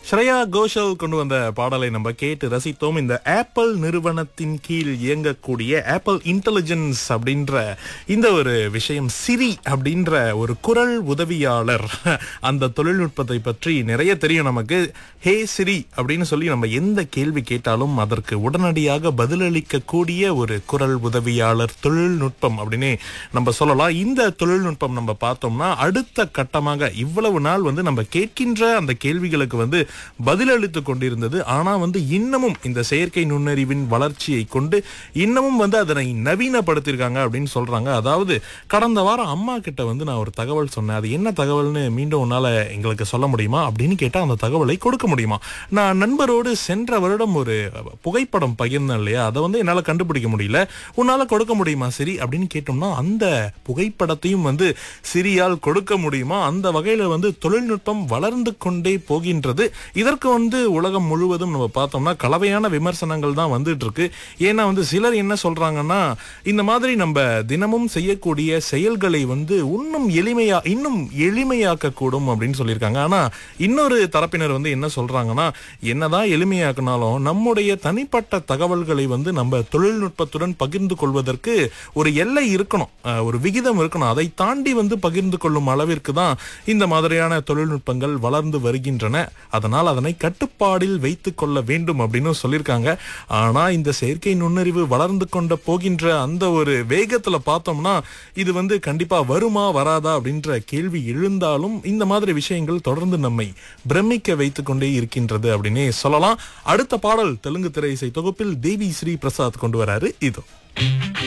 ஸ்ரேயா கோஷல் கொண்டு வந்த பாடலை நம்ம கேட்டு ரசித்தோம் இந்த ஆப்பிள் நிறுவனத்தின் கீழ் இயங்கக்கூடிய ஆப்பிள் இன்டெலிஜென்ஸ் அப்படின்ற இந்த ஒரு விஷயம் சிரி அப்படின்ற ஒரு குரல் உதவியாளர் அந்த தொழில்நுட்பத்தை பற்றி நிறைய தெரியும் நமக்கு ஹே சிரி அப்படின்னு சொல்லி நம்ம எந்த கேள்வி கேட்டாலும் அதற்கு உடனடியாக பதிலளிக்கக்கூடிய ஒரு குரல் உதவியாளர் தொழில்நுட்பம் அப்படின்னு நம்ம சொல்லலாம் இந்த தொழில்நுட்பம் நம்ம பார்த்தோம்னா அடுத்த கட்டமாக இவ்வளவு நாள் வந்து நம்ம கேட்கின்ற அந்த கேள்விகளுக்கு வந்து பதிலளித்து கொண்டிருந்தது ஆனா வந்து இன்னமும் இந்த செயற்கை நுண்ணறிவின் வளர்ச்சியை கொண்டு இன்னமும் வந்து அதனை நவீனப்படுத்தியிருக்காங்க அப்படின்னு சொல்றாங்க அதாவது கடந்த வாரம் அம்மா கிட்ட வந்து நான் ஒரு தகவல் சொன்னேன் அது என்ன தகவல்னு மீண்டும் உன்னால எங்களுக்கு சொல்ல முடியுமா அப்படின்னு கேட்டா அந்த தகவலை கொடுக்க முடியுமா நான் நண்பரோடு சென்ற வருடம் ஒரு புகைப்படம் பகிர்ந்தேன் இல்லையா அதை வந்து என்னால கண்டுபிடிக்க முடியல உன்னால கொடுக்க முடியுமா சரி அப்படின்னு கேட்டோம்னா அந்த புகைப்படத்தையும் வந்து சிரியால் கொடுக்க முடியுமா அந்த வகையில வந்து தொழில்நுட்பம் வளர்ந்து கொண்டே போகின்றது இதற்கு வந்து உலகம் முழுவதும் நம்ம பார்த்தோம்னா கலவையான விமர்சனங்கள் தான் வந்துட்டு இருக்கு ஏன்னா வந்து சிலர் என்ன சொல்றாங்கன்னா இந்த மாதிரி நம்ம தினமும் செய்யக்கூடிய செயல்களை வந்து இன்னும் எளிமையா இன்னும் எளிமையாக்க கூடும் அப்படின்னு சொல்லியிருக்காங்க ஆனா இன்னொரு தரப்பினர் வந்து என்ன சொல்றாங்கன்னா என்னதான் எளிமையாக்கினாலும் நம்முடைய தனிப்பட்ட தகவல்களை வந்து நம்ம தொழில்நுட்பத்துடன் பகிர்ந்து கொள்வதற்கு ஒரு எல்லை இருக்கணும் அஹ், ஒரு விகிதம் இருக்கணும் அதை தாண்டி வந்து பகிர்ந்து கொள்ளும் அளவிற்கு தான் இந்த மாதிரியான தொழில்நுட்பங்கள் வளர்ந்து வருகின்றன அதனால் அதனை கட்டுப்பாடில் வைத்துக் கொள்ள வேண்டும் அப்படின்னு சொல்லியிருக்காங்க ஆனா இந்த செயற்கை நுண்ணறிவு வளர்ந்து கொண்ட போகின்ற அந்த ஒரு வேகத்துல பார்த்தோம்னா இது வந்து கண்டிப்பா வருமா வராதா அப்படின்ற கேள்வி எழுந்தாலும் இந்த மாதிரி விஷயங்கள் தொடர்ந்து நம்மை பிரமிக்க வைத்துக் கொண்டே இருக்கின்றது அப்படின்னே சொல்லலாம் அடுத்த பாடல் தெலுங்கு திரை இசை தொகுப்பில் தேவி ஸ்ரீ பிரசாத் கொண்டு வராரு இதோ